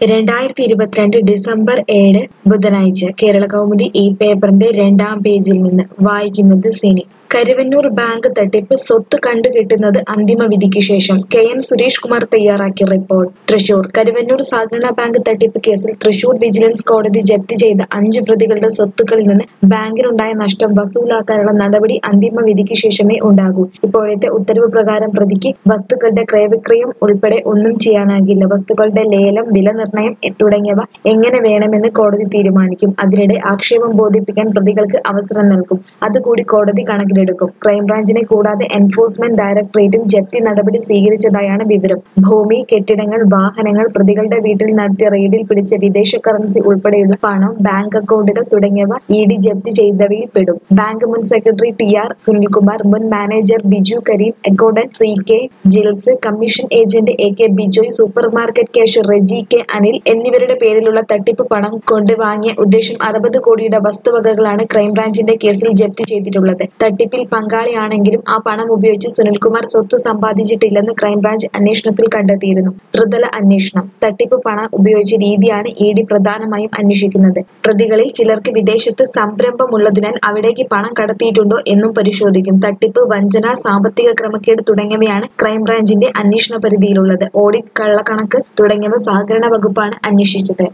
രണ്ടായിരത്തി ഇരുപത്തിരണ്ട് ഡിസംബർ ഏഴ് ബുധനാഴ്ച കേരള കൗമുദി ഈ പേപ്പറിന്റെ രണ്ടാം പേജിൽ നിന്ന് വായിക്കുന്നത് സിനി കരുവന്നൂർ ബാങ്ക് തട്ടിപ്പ് സ്വത്ത് കണ്ടുകെട്ടുന്നത് അന്തിമ വിധിക്ക് ശേഷം കെ എൻ സുരേഷ് കുമാർ തയ്യാറാക്കിയ റിപ്പോർട്ട് തൃശൂർ കരുവന്നൂർ സഹകരണ ബാങ്ക് തട്ടിപ്പ് കേസിൽ തൃശൂർ വിജിലൻസ് കോടതി ജപ്തി ചെയ്ത അഞ്ച് പ്രതികളുടെ സ്വത്തുക്കളിൽ നിന്ന് ബാങ്കിനുണ്ടായ നഷ്ടം വസൂലാക്കാനുള്ള നടപടി അന്തിമ വിധിക്ക് ശേഷമേ ഉണ്ടാകൂ ഇപ്പോഴത്തെ ഉത്തരവ് പ്രകാരം പ്രതിക്ക് വസ്തുക്കളുടെ ക്രയവിക്രയം ഉൾപ്പെടെ ഒന്നും ചെയ്യാനാകില്ല വസ്തുക്കളുടെ ലേലം വില നിർണ്ണയം തുടങ്ങിയവ എങ്ങനെ വേണമെന്ന് കോടതി തീരുമാനിക്കും അതിനിടെ ആക്ഷേപം ബോധിപ്പിക്കാൻ പ്രതികൾക്ക് അവസരം നൽകും അതുകൂടി കോടതി കണക്കിലെടുക്കും ക്രൈംബ്രാഞ്ചിനെ കൂടാതെ എൻഫോഴ്സ്മെന്റ് ഡയറക്ടറേറ്റും ജപ്തി നടപടി സ്വീകരിച്ചതായാണ് വിവരം ഭൂമി കെട്ടിടങ്ങൾ വാഹനങ്ങൾ പ്രതികളുടെ വീട്ടിൽ നടത്തിയ റെയ്ഡിൽ പിടിച്ച വിദേശ കറൻസി ഉൾപ്പെടെയുള്ള പണം ബാങ്ക് അക്കൗണ്ടുകൾ തുടങ്ങിയവ ഇ ഡി ജപ്തി ചെയ്തവയിൽ പെടും ബാങ്ക് മുൻ സെക്രട്ടറി ടി ആർ സുനിൽകുമാർ മുൻ manager Biju Kareem accountant C K Jils commission agent A K Bijoy super market cash Reji K Anil എന്നിവരുടെ പേരിലുള്ള തട്ടിപ്പ് പണം കൊണ്ട് വാങ്ങിയ ഉദ്ദേശം അറുപത് കോടിയുടെ വസ്തുവകകളാണ് ക്രൈംബ്രാഞ്ചിന്റെ കേസിൽ ജപ്തി ചെയ്തിട്ടുള്ളത് തട്ടിപ്പിൽ പങ്കാളിയാണെങ്കിലും ആ പണം ഉപയോഗിച്ച് സുനിൽകുമാർ സ്വത്ത് സമ്പാദിച്ചിട്ടില്ലെന്ന് ക്രൈംബ്രാഞ്ച് അന്വേഷണത്തിൽ കണ്ടെത്തിയിരുന്നു ത്രിതല അന്വേഷണം തട്ടിപ്പ് പണം ഉപയോഗിച്ച രീതിയാണ് ഇ ഡി പ്രധാനമായും അന്വേഷിക്കുന്നത് പ്രതികളിൽ ചിലർക്ക് വിദേശത്ത് സംരംഭമുള്ളതിനാൽ അവിടേക്ക് പണം കടത്തിയിട്ടുണ്ടോ എന്നും പരിശോധിക്കും തട്ടിപ്പ് വഞ്ചന സാമ്പത്തിക ക്രമക്കേട് തുടങ്ങിയവയാണ് ക്രൈംബ്രാഞ്ചിന്റെ അന്വേഷണ പരിധിയിലുള്ളത് ഓഡിറ്റ് കള്ളക്കണക്ക് തുടങ്ങിയവ സഹകരണ വകുപ്പാണ് അന്വേഷിച്ചത്